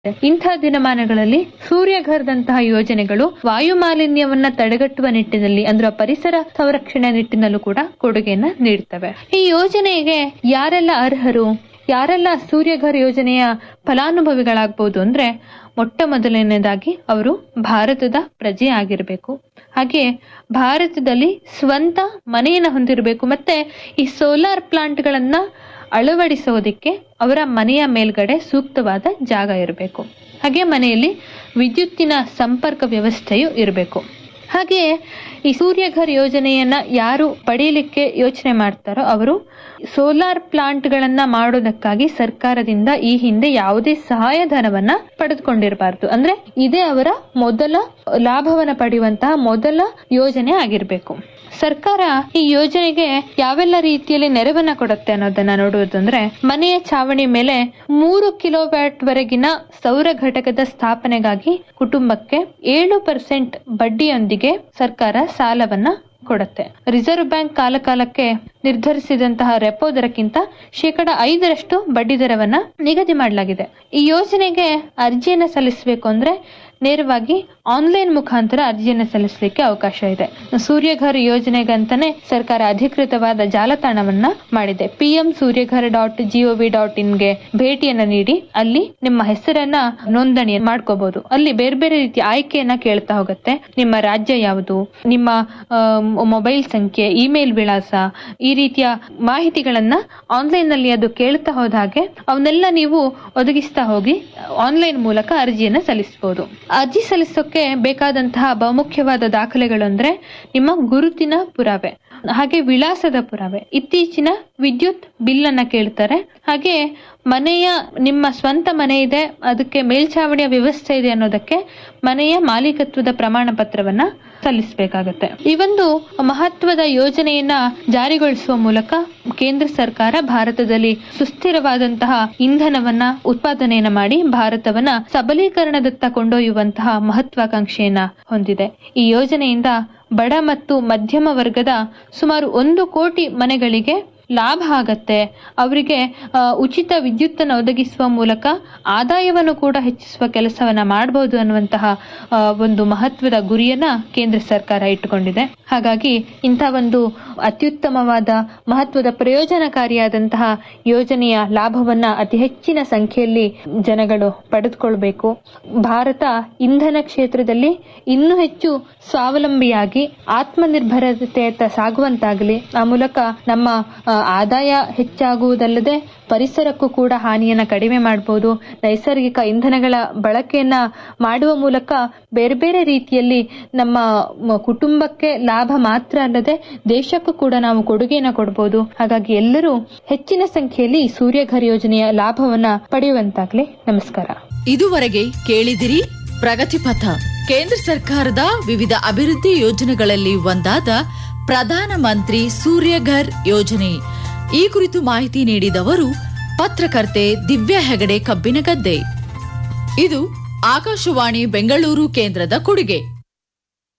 ಇಂಥ ದಿನಮಾನಗಳಲ್ಲಿ ಸೂರ್ಯಘರ್ದಂತಹ ಯೋಜನೆಗಳು ವಾಯು ಮಾಲಿನ್ಯವನ್ನ ತಡೆಗಟ್ಟುವ ನಿಟ್ಟಿನಲ್ಲಿ ಅಂದ್ರೆ ಪರಿಸರ ಸಂರಕ್ಷಣೆ ನಿಟ್ಟಿನಲ್ಲೂ ಕೂಡ ಕೊಡುಗೆಯನ್ನ ನೀಡ್ತವೆ ಈ ಯೋಜನೆಗೆ ಯಾರೆಲ್ಲ ಅರ್ಹರು ಯಾರೆಲ್ಲ ಸೂರ್ಯಘರ್ ಯೋಜನೆಯ ಫಲಾನುಭವಿಗಳಾಗಬಹುದು ಅಂದ್ರೆ ಮೊಟ್ಟ ಮೊದಲನೇದಾಗಿ ಅವರು ಭಾರತದ ಪ್ರಜೆ ಆಗಿರಬೇಕು ಹಾಗೆ ಭಾರತದಲ್ಲಿ ಸ್ವಂತ ಮನೆಯನ್ನ ಹೊಂದಿರಬೇಕು ಮತ್ತೆ ಈ ಸೋಲಾರ್ ಪ್ಲಾಂಟ್ಗಳನ್ನ ಅಳವಡಿಸೋದಕ್ಕೆ ಅವರ ಮನೆಯ ಮೇಲ್ಗಡೆ ಸೂಕ್ತವಾದ ಜಾಗ ಇರಬೇಕು ಹಾಗೆ ಮನೆಯಲ್ಲಿ ವಿದ್ಯುತ್ತಿನ ಸಂಪರ್ಕ ವ್ಯವಸ್ಥೆಯು ಇರಬೇಕು ಹಾಗೆ ಈ ಸೂರ್ಯಘರ್ ಯೋಜನೆಯನ್ನ ಯಾರು ಪಡೆಯಲಿಕ್ಕೆ ಯೋಚನೆ ಮಾಡ್ತಾರೋ ಅವರು ಸೋಲಾರ್ ಪ್ಲಾಂಟ್ಗಳನ್ನ ಮಾಡೋದಕ್ಕಾಗಿ ಸರ್ಕಾರದಿಂದ ಈ ಹಿಂದೆ ಯಾವುದೇ ಸಹಾಯಧನವನ್ನ ಪಡೆದುಕೊಂಡಿರಬಾರ್ದು ಅಂದ್ರೆ ಇದೇ ಅವರ ಮೊದಲ ಲಾಭವನ್ನ ಪಡೆಯುವಂತಹ ಮೊದಲ ಯೋಜನೆ ಆಗಿರ್ಬೇಕು ಸರ್ಕಾರ ಈ ಯೋಜನೆಗೆ ಯಾವೆಲ್ಲ ರೀತಿಯಲ್ಲಿ ನೆರವನ್ನ ಕೊಡುತ್ತೆ ಅನ್ನೋದನ್ನ ನೋಡುವುದಂದ್ರೆ ಮನೆಯ ಛಾವಣಿ ಮೇಲೆ ಮೂರು ಕಿಲೋವ್ಯಾಟ್ ವರೆಗಿನ ಸೌರ ಘಟಕದ ಸ್ಥಾಪನೆಗಾಗಿ ಕುಟುಂಬಕ್ಕೆ ಏಳು ಪರ್ಸೆಂಟ್ ಬಡ್ಡಿಯೊಂದಿಗೆ ಸರ್ಕಾರ ಸಾಲವನ್ನ ಕೊಡುತ್ತೆ ರಿಸರ್ವ್ ಬ್ಯಾಂಕ್ ಕಾಲಕಾಲಕ್ಕೆ ನಿರ್ಧರಿಸಿದಂತಹ ರೆಪೋ ದರಕ್ಕಿಂತ ಶೇಕಡ ಐದರಷ್ಟು ಬಡ್ಡಿ ದರವನ್ನ ನಿಗದಿ ಮಾಡಲಾಗಿದೆ ಈ ಯೋಜನೆಗೆ ಅರ್ಜಿಯನ್ನ ಸಲ್ಲಿಸಬೇಕು ಅಂದ್ರೆ ನೇರವಾಗಿ ಆನ್ಲೈನ್ ಮುಖಾಂತರ ಅರ್ಜಿಯನ್ನು ಸಲ್ಲಿಸಲಿಕ್ಕೆ ಅವಕಾಶ ಇದೆ ಸೂರ್ಯಘರ್ ಯೋಜನೆಗಂತಾನೆ ಸರ್ಕಾರ ಅಧಿಕೃತವಾದ ಜಾಲತಾಣವನ್ನ ಮಾಡಿದೆ PM Suryaghar dot G O ಇನ್ಗೆ ಭೇಟಿಯನ್ನ ನೀಡಿ ಅಲ್ಲಿ ನಿಮ್ಮ ಹೆಸರನ್ನ ನೋಂದಣಿ ಮಾಡ್ಕೋಬಹುದು ಅಲ್ಲಿ ಬೇರೆ ಬೇರೆ ರೀತಿಯ ಆಯ್ಕೆಯನ್ನ ಕೇಳ್ತಾ ಹೋಗುತ್ತೆ ನಿಮ್ಮ ರಾಜ್ಯ ಯಾವುದು ನಿಮ್ಮ ಮೊಬೈಲ್ ಸಂಖ್ಯೆ ಇಮೇಲ್ ವಿಳಾಸ ಈ ರೀತಿಯ ಮಾಹಿತಿಗಳನ್ನ ಆನ್ಲೈನ್ ನಲ್ಲಿ ಅದು ಕೇಳ್ತಾ ಹೋದ ಹಾಗೆ ಅವನ್ನೆಲ್ಲ ನೀವು ಒದಗಿಸ್ತಾ ಹೋಗಿ ಆನ್ಲೈನ್ ಮೂಲಕ ಅರ್ಜಿಯನ್ನ ಸಲ್ಲಿಸಬಹುದು ಅರ್ಜಿ ಸಲ್ಲಿಸೋಕೆ ಬೇಕಾದಂತಹ ಬಹುಮುಖ್ಯವಾದ ದಾಖಲೆಗಳು ಅಂದ್ರೆ ನಿಮ್ಮ ಗುರುತಿನ ಪುರಾವೆ ಹಾಗೆ ವಿಳಾಸದ ಪುರಾವೆ ಇತ್ತೀಚಿನ ವಿದ್ಯುತ್ ಬಿಲ್ ಅನ್ನ ಕೇಳ್ತಾರೆ ಹಾಗೆ ಮನೆಯ ನಿಮ್ಮ ಸ್ವಂತ ಮನೆ ಇದೆ ಅದಕ್ಕೆ ಮೇಲ್ಛಾವಣಿಯ ವ್ಯವಸ್ಥೆ ಇದೆ ಅನ್ನೋದಕ್ಕೆ ಮನೆಯ ಮಾಲೀಕತ್ವದ ಪ್ರಮಾಣ ಪತ್ರವನ್ನ ಸಲ್ಲಿಸಬೇಕಾಗತ್ತೆ ಈ ಒಂದು ಮಹತ್ವದ ಯೋಜನೆಯನ್ನ ಜಾರಿಗೊಳಿಸುವ ಮೂಲಕ ಕೇಂದ್ರ ಸರ್ಕಾರ ಭಾರತದಲ್ಲಿ ಸುಸ್ಥಿರವಾದಂತಹ ಇಂಧನವನ್ನ ಉತ್ಪಾದನೆಯನ್ನ ಮಾಡಿ ಭಾರತವನ್ನ ಸಬಲೀಕರಣದತ್ತ ಕೊಂಡೊಯ್ಯುವಂತಹ ಮಹತ್ವಾಕಾಂಕ್ಷೆಯನ್ನ ಹೊಂದಿದೆ ಈ ಯೋಜನೆಯಿಂದ ಬಡ ಮತ್ತು ಮಧ್ಯಮ ವರ್ಗದ ಸುಮಾರು ಒಂದು ಕೋಟಿ ಮನೆಗಳಿಗೆ ಲಾಭ ಆಗತ್ತೆ ಅವರಿಗೆ ಉಚಿತ ವಿದ್ಯುತ್ತನ್ನು ಒದಗಿಸುವ ಮೂಲಕ ಆದಾಯವನ್ನು ಕೂಡ ಹೆಚ್ಚಿಸುವ ಕೆಲಸವನ್ನ ಮಾಡಬಹುದು ಅನ್ನುವಂತಹ ಆ, ಒಂದು ಮಹತ್ವದ ಗುರಿಯನ್ನ ಕೇಂದ್ರ ಸರ್ಕಾರ ಇಟ್ಟುಕೊಂಡಿದೆ ಹಾಗಾಗಿ ಇಂಥ ಒಂದು ಅತ್ಯುತ್ತಮವಾದ ಮಹತ್ವದ ಪ್ರಯೋಜನಕಾರಿಯಾದಂತಹ ಯೋಜನೆಯ ಲಾಭವನ್ನ ಅತಿ ಹೆಚ್ಚಿನ ಸಂಖ್ಯೆಯಲ್ಲಿ ಜನಗಳು ಪಡೆದುಕೊಳ್ಬೇಕು ಭಾರತ ಇಂಧನ ಕ್ಷೇತ್ರದಲ್ಲಿ ಇನ್ನೂ ಹೆಚ್ಚು ಸ್ವಾವಲಂಬಿಯಾಗಿ ಆತ್ಮನಿರ್ಭರತೆಯತ್ತ ಸಾಗುವಂತಾಗಲಿ ಆ ಮೂಲಕ ನಮ್ಮ ಆ, ಆದಾಯ ಹೆಚ್ಚಾಗುವುದಲ್ಲದೆ ಪರಿಸರಕ್ಕೂ ಕೂಡ ಹಾನಿಯನ್ನ ಕಡಿಮೆ ಮಾಡಬಹುದು ನೈಸರ್ಗಿಕ ಇಂಧನಗಳ ಬಳಕೆಯನ್ನ ಮಾಡುವ ಮೂಲಕ ಬೇರೆ ಬೇರೆ ರೀತಿಯಲ್ಲಿ ನಮ್ಮ ಮ- ಕುಟುಂಬಕ್ಕೆ ಲಾಭ ಮಾತ್ರ ಅಲ್ಲದೆ ದೇಶಕ್ಕೂ ಕೂಡ ನಾವು ಕೊಡುಗೆಯನ್ನ ಕೊಡಬಹುದು ಹಾಗಾಗಿ ಎಲ್ಲರೂ ಹೆಚ್ಚಿನ ಸಂಖ್ಯೆಯಲ್ಲಿ ಈ ಸೂರ್ಯಘರ್ ಯೋಜನೆಯ ಲಾಭವನ್ನ ಪಡೆಯುವಂತಾಗ್ಲಿ ನಮಸ್ಕಾರ ಇದುವರೆಗೆ ಕೇಳಿದಿರಿ ಪ್ರಗತಿಪಥ ಕೇಂದ್ರ ಸರ್ಕಾರದ ವಿವಿಧ ಅಭಿವೃದ್ಧಿ ಯೋಜನೆಗಳಲ್ಲಿ ಒಂದಾದ ಪ್ರಧಾನ ಮಂತ್ರಿ ಸೂರ್ಯಘರ್ ಯೋಜನೆ ಈ ಕುರಿತು ಮಾಹಿತಿ ನೀಡಿದವರು ಪತ್ರಕರ್ತೆ ದಿವ್ಯಾ ಹೆಗಡೆ ಕಬ್ಬಿನಗದ್ದೆ ಇದು ಆಕಾಶವಾಣಿ ಬೆಂಗಳೂರು ಕೇಂದ್ರದ ಕೊಡುಗೆ